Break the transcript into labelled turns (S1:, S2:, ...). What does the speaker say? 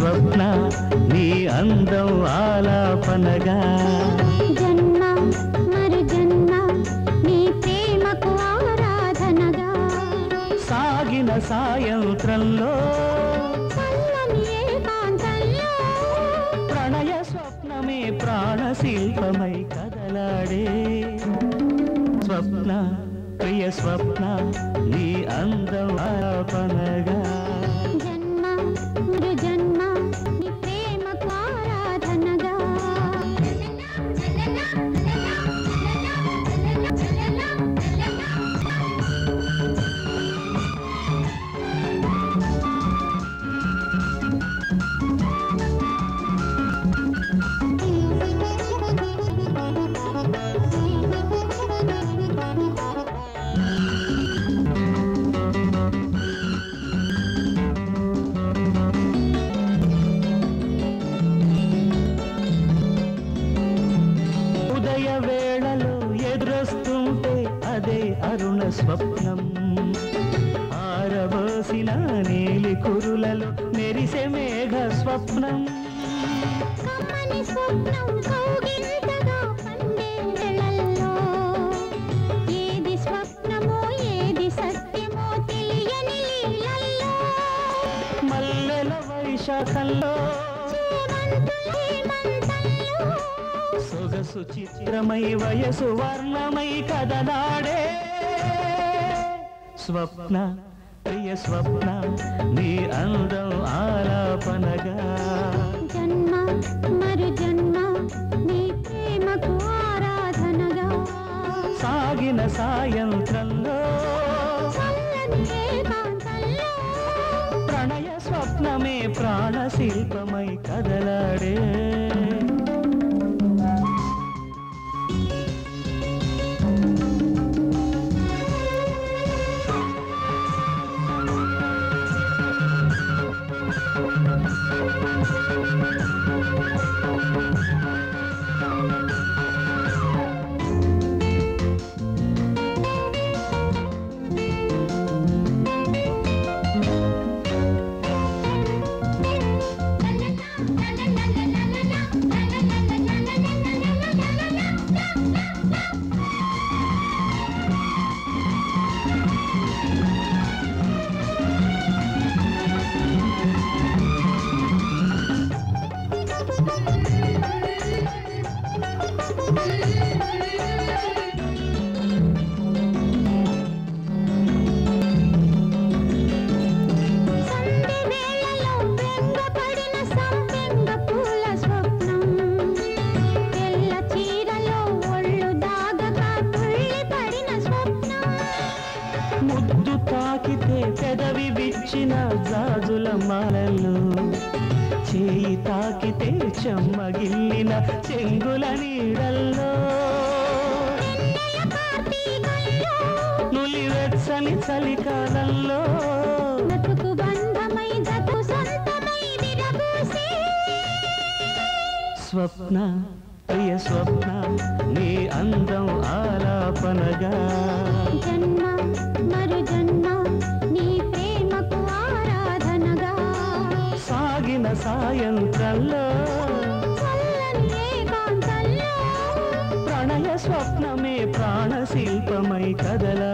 S1: స్వప్న నీ అందం ఆలాపనగా
S2: జన్మ మరు జన్మ నీ ప్రేమకు ఆరాధనగా
S1: సాగిన సాయంత్రంలో
S2: చల్లని ఏకాంతంలో
S1: ప్రణయ స్వప్నమే ప్రాణశిల్పమై కదలాడే స్వప్న ప్రియ స్వప్న నీ అందం ఆలాపనగా
S2: జన్మ మరు జన్మ నీ ప్రేమకు ఆరాధనగా
S1: ఉదయ వేళలో ఎదురొస్తుంటే అదే అరుణ స్వప్నం ఆరబోసిన నీలి కురులలో మెరిసే మేఘ స్వప్నం
S2: కమ్మని స్వప్నం కౌగిలింతగా పండే వేళల్లో ఏది స్వప్నమో ఏది సత్యమో తెలియని లీలల్లో
S1: మల్లెల వైశాఖంలో
S2: చేమంతులే మంటల్లో
S1: సొగసు చిత్రమై వయసు వర్ణమై కదనాడే స్వప్న ప్రియ స్వప్న నీ అందం ఆలాపనగా
S2: జన్మ మరు జన్మ నీ ప్రేమకు ఆరాధనగా
S1: సాగిన సాయంత్రంలో
S2: చల్లని ఏకాంతంలో
S1: ప్రణయ స్వప్నమే ప్రాణశిల్పమై కదలాడే
S2: సంధి వేళలో వెంగపడిన సంపెంగ పూల స్వప్నం తెల్ల చీరలో ఒళ్ళు దాగక తుళ్ళి పడిన స్వప్నం
S1: ముద్దు తాకితే పెదవి విచ్చిన జాజుల మాలలు చేయి తాకితే చెమ్మగిల్లిన చెంగుల నీడల్లో
S2: వెన్నెల కార్తీకంలో
S1: నులివెచ్చని చలికాలంలో
S2: బ్రతుకు బంధమై జతు సొంతమై విరబూసి
S1: స్వప్న ప్రియ స్వప్న నీ అందం ఆలాపనగా
S2: జన్మ మరు జన్మ నీ ప్రేమకు ఆరాధనగా
S1: సాగిన సాయంత్రంలో
S2: చల్లని ఏకాంతంలో
S1: ప్రణయ స్వప్నమే ప్రాణశిల్పమై కదలా